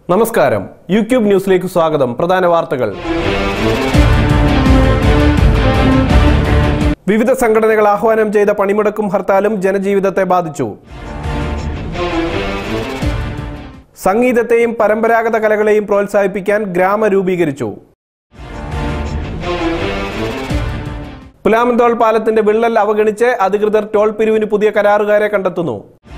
നമസ്കാരം യൂട്യൂബ് ന്യൂസിലേക്ക് സ്വാഗതം പ്രധാന വാർത്തകൾ വിവിധ സംഘടനകൾ ആഹ്വാനം ചെയ്ത പണിമുടക്കും ഹർത്താലും ജനജീവിതത്തെ ബാധിച്ചു സംഗീതത്തെയും പരമ്പരാഗത കലകളെയും പ്രോത്സാഹിപ്പിക്കാൻ ഗ്രാമ രൂപീകരിച്ചു പുലാമന്തോൾ പാലത്തിന്റെ വിള്ളൽ അവഗണിച്ച് അധികൃതർ ടോൾ പിരിവിന് പുതിയ കരാറുകാരെ കണ്ടെത്തുന്നു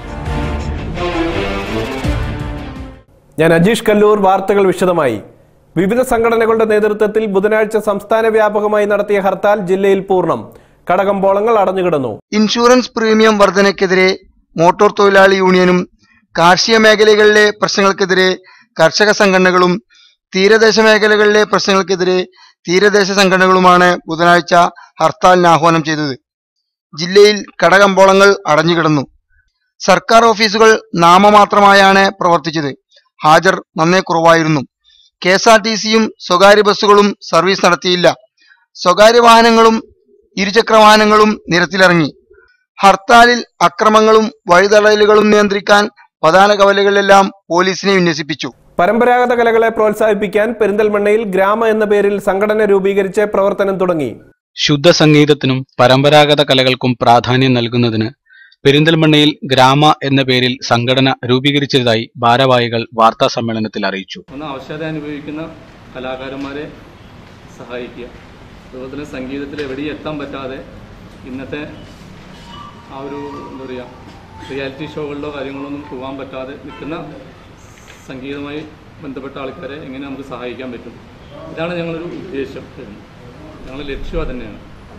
ഞാൻ അജീഷ് കല്ലൂർ വാർത്തകൾ വിശദമായി വിവിധ സംഘടനകളുടെ നേതൃത്വത്തിൽ ബുധനാഴ്ച സംസ്ഥാന വ്യാപകമായി നടത്തിയ ഹർത്താൽ ജില്ലയിൽ പൂർണ്ണം കടകമ്പോളങ്ങൾ അടഞ്ഞുകിടന്നു ഇൻഷുറൻസ് പ്രീമിയം വർധനയ്ക്കെതിരെ മോട്ടോർ തൊഴിലാളി യൂണിയനും കാർഷിക മേഖലകളിലെ പ്രശ്നങ്ങൾക്കെതിരെ കർഷക സംഘടനകളും തീരദേശ മേഖലകളിലെ പ്രശ്നങ്ങൾക്കെതിരെ തീരദേശ സംഘടനകളുമാണ് ബുധനാഴ്ച ഹർത്താലിന് ആഹ്വാനം ചെയ്തത് ജില്ലയിൽ കടകമ്പോളങ്ങൾ അടഞ്ഞുകിടന്നു സർക്കാർ ഓഫീസുകൾ നാമമാത്രമായാണ് പ്രവർത്തിച്ചത് ഹാജർ നന്നേ കുറവായിരുന്നു കെ എസ് ആർ ടി സിയും സ്വകാര്യ ബസ്സുകളും സർവീസ് നടത്തിയില്ല സ്വകാര്യ വാഹനങ്ങളും ഇരുചക്ര വാഹനങ്ങളും നിരത്തിലിറങ്ങി ഹർത്താലിൽ അക്രമങ്ങളും വഴിതടയലുകളും നിയന്ത്രിക്കാൻ പ്രധാന കവലകളിലെല്ലാം പോലീസിനെ വിന്യസിപ്പിച്ചു പരമ്പരാഗത കലകളെ പ്രോത്സാഹിപ്പിക്കാൻ പെരിന്തൽമണ്ണയിൽ ഗ്രാമ എന്ന പേരിൽ സംഘടന രൂപീകരിച്ച് പ്രവർത്തനം തുടങ്ങി ശുദ്ധ സംഗീതത്തിനും പരമ്പരാഗത കലകൾക്കും പ്രാധാന്യം നൽകുന്നതിന് പെരിന്തൽമണ്ണയിൽ ഗ്രാമ എന്ന പേരിൽ സംഘടന രൂപീകരിച്ചതായി ഭാരവാഹികൾ വാർത്താ സമ്മേളനത്തിൽ അറിയിച്ചു ഒന്ന് അവശത അനുഭവിക്കുന്ന കലാകാരന്മാരെ സഹായിക്കുക അതുപോലെ തന്നെ സംഗീതത്തിൽ എവിടെയും എത്താൻ പറ്റാതെ ഇന്നത്തെ ആ ഒരു എന്താ പറയുക റിയാലിറ്റി ഷോകളിലോ കാര്യങ്ങളോ ഒന്നും പോകാൻ പറ്റാതെ നിൽക്കുന്ന സംഗീതവുമായി ബന്ധപ്പെട്ട ആൾക്കാരെ എങ്ങനെ നമുക്ക് സഹായിക്കാൻ പറ്റും ഇതാണ് ഞങ്ങളൊരു ഉദ്ദേശം ഞങ്ങളുടെ ലക്ഷ്യം അതുതന്നെയാണ്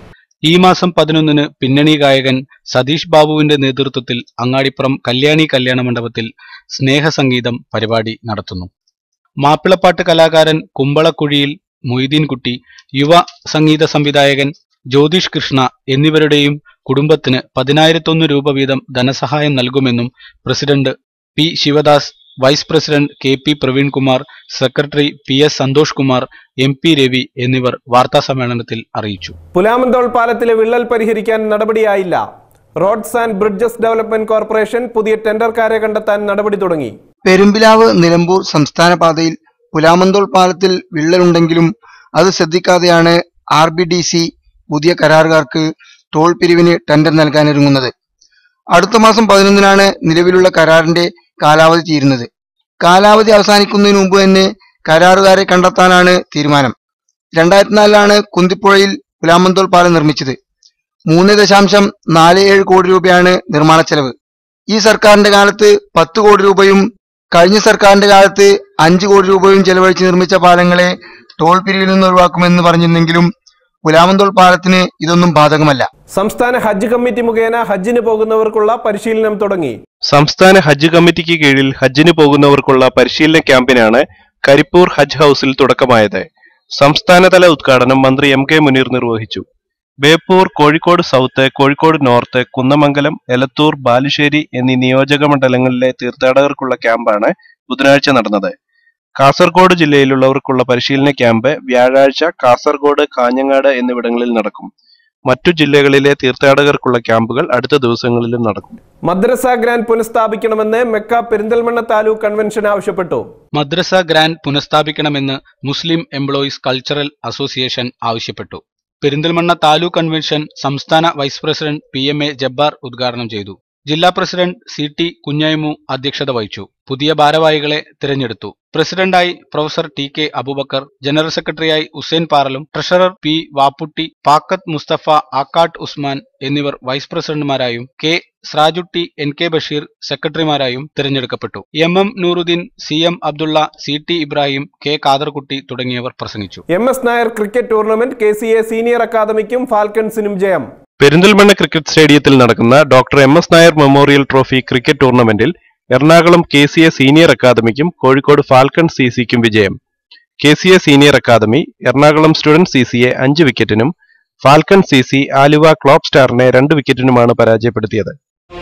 ഈ മാസം പതിനൊന്നിന് പിന്നണി ഗായകൻ സതീഷ് ബാബുവിന്റെ നേതൃത്വത്തിൽ അങ്ങാടിപ്പുറം കല്യാണി കല്യാണ മണ്ഡപത്തിൽ സ്നേഹസംഗീതം പരിപാടി നടത്തുന്നു മാപ്പിളപ്പാട്ട് കലാകാരൻ കുമ്പളക്കുഴിയിൽ മൊയ്തീൻകുട്ടി യുവ സംഗീത സംവിധായകൻ ജ്യോതിഷ് കൃഷ്ണ എന്നിവരുടെയും കുടുംബത്തിന് പതിനായിരത്തൊന്ന് രൂപ വീതം ധനസഹായം നൽകുമെന്നും president P Sivadas vice president K P Praveenkumar secretary P S Santhosh Kumar M P Ravi എന്നിവർ വാർത്താസമ്മേളനത്തിൽ അറിയിച്ചു പുലാമന്തോൾ പാലത്തിലെ വിള്ളൽ പരിഹരിക്കാൻ നടപടിയായില്ല roads and bridges development corporation പുതിയ ടെൻഡർക്കാരെ കണ്ടെത്താൻ നടപടി തുടങ്ങി പെരുമ്പിലാവ് നിലമ്പൂർ സംസ്ഥാന പാതയിൽ പുലാമന്തോൾ പാലത്തിൽ വിള്ളലുണ്ടെങ്കിലും അത് ശ്രദ്ധിക്കാതെയാണ് ആർ ബി ഡി സി പുതിയ കരാറുകാർക്ക് ടോൾ പിരിവിന് ടെൻഡർ നൽകാനൊരുങ്ങുന്നത് അടുത്ത മാസം പതിനൊന്നിനാണ് നിലവിലുള്ള കരാറിന്റെ കാലാവധി തീരുന്നത് കാലാവധി അവസാനിക്കുന്നതിന് മുമ്പ് തന്നെ കരാറുകാരെ കണ്ടെത്താനാണ് തീരുമാനം രണ്ടായിരത്തി നാലിലാണ് കുന്തിപ്പുഴയിൽ പുലാമന്തോൾ പാലം നിർമ്മിച്ചത് മൂന്ന് ദശാംശം നാല് ഏഴ് കോടി രൂപയാണ് നിർമ്മാണ ചെലവ് ഈ സർക്കാരിന്റെ കാലത്ത് പത്ത് കോടി രൂപയും കഴിഞ്ഞ സർക്കാരിന്റെ കാലത്ത് അഞ്ച് കോടി രൂപയും ചെലവഴിച്ച് നിർമ്മിച്ച പാലങ്ങളെ ടോൾ പിരിവിൽ നിന്ന് ഒഴിവാക്കുമെന്ന് പറഞ്ഞിരുന്നെങ്കിലും പുലാമന്തോൾ പാലത്തിന് ഇതൊന്നും ബാധകമല്ല സംസ്ഥാന ഹജ്ജ് കമ്മിറ്റി മുഖേന ഹജ്ജിന് പോകുന്നവർക്കുള്ള പരിശീലനം തുടങ്ങി സംസ്ഥാന ഹജ്ജ് കമ്മിറ്റിക്ക് കീഴിൽ ഹജ്ജിന് പോകുന്നവർക്കുള്ള പരിശീലന ക്യാമ്പിനാണ് കരിപ്പൂർ ഹജ്ജ് ഹൌസിൽ തുടക്കമായത് സംസ്ഥാനതല ഉദ്ഘാടനം മന്ത്രി എം കെ മുനീർ നിർവഹിച്ചു ബേപ്പൂർ കോഴിക്കോട് സൗത്ത് കോഴിക്കോട് നോർത്ത് കുന്നമംഗലം എലത്തൂർ ബാലുശ്ശേരി എന്നീ നിയോജക മണ്ഡലങ്ങളിലെ തീർത്ഥാടകർക്കുള്ള ക്യാമ്പാണ് ബുധനാഴ്ച നടന്നത് കാസർഗോഡ് ജില്ലയിലുള്ളവർക്കുള്ള പരിശീലന ക്യാമ്പ് വ്യാഴാഴ്ച കാസർഗോഡ് കാഞ്ഞങ്ങാട് എന്നിവിടങ്ങളിൽ നടക്കും മറ്റു ജില്ലകളിലെ തീർത്ഥാടകർക്കുള്ള ക്യാമ്പുകൾ അടുത്ത ദിവസങ്ങളിലും നടക്കും മദ്രസ ഗ്രാൻഡ് പുനഃസ്ഥാപിക്കണമെന്ന് മെക്ക പെരിന്തൽമണ്ണ താലൂക്ക് കൺവെൻഷൻ ആവശ്യപ്പെട്ടു മദ്രസ ഗ്രാൻഡ് പുനഃസ്ഥാപിക്കണമെന്ന് മുസ്ലിം എംപ്ലോയീസ് കൾച്ചറൽ അസോസിയേഷൻ ആവശ്യപ്പെട്ടു പെരിന്തൽമണ്ണ താലൂക്ക് കൺവെൻഷൻ സംസ്ഥാന vice president P M A Jabbar ഉദ്ഘാടനം ചെയ്തു ജില്ലാ പ്രസിഡന്റ് സി ടി കുഞ്ഞൈമു അധ്യക്ഷത വഹിച്ചു പുതിയ ഭാരവാഹികളെ തിരഞ്ഞെടുത്തു പ്രസിഡന്റായി professor T K Aboobacker general സെക്രട്ടറിയായി ഹുസൈൻ പാറലും ട്രഷറർ പി വാപ്പുട്ടി പാക്കത്ത് മുസ്തഫ ആക്കാട്ട് ഉസ്മാൻ എന്നിവർ വൈസ് പ്രസിഡന്റുമാരായും K Srajutty N K Basheer സെക്രട്ടറിമാരായും തിരഞ്ഞെടുക്കപ്പെട്ടു M M Nooruddeen C M Abdulla C T Ibrahim K Kaderkutty തുടങ്ങിയവർ പ്രസംഗിച്ചു M S Nair cricket tournament K C A senior അക്കാദമിക്കും ഫാൽക്കൺസിനും ജയം പെരിന്തൽമണ്ണ ക്രിക്കറ്റ് സ്റ്റേഡിയത്തിൽ നടക്കുന്ന doctor M S Nair memorial trophy cricket ടൂർണമെന്റിൽ Ernakulam K C A senior അക്കാദമിക്കും കോഴിക്കോട് ഫാൽക്കൺ സി സിക്കും വിജയം K C A senior academy Ernakulam student C സിയെ അഞ്ച് വിക്കറ്റിനും falcon C C Aluva club സ്റ്റാറിനെ രണ്ട് വിക്കറ്റിനുമാണ് പരാജയപ്പെടുത്തിയത്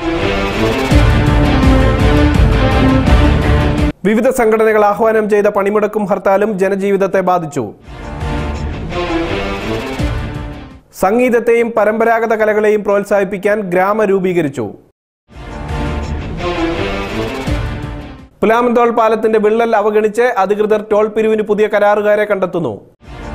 വിവിധ സംഘടനകൾ ആഹ്വാനം ചെയ്ത പണിമുടക്കും ഹർത്താലും ജനജീവിതത്തെ ബാധിച്ചു സംഗീതത്തെയും പരമ്പരാഗത കലകളെയും പ്രോത്സാഹിപ്പിക്കാൻ ഗ്രാമ രൂപീകരിച്ചു പുലാമന്തോൾ പാലത്തിന്റെ വിള്ളൽ അവഗണിച്ച് അധികൃതർ ടോൾ പിരിവിന് പുതിയ കരാറുകാരെ കണ്ടെത്തുന്നു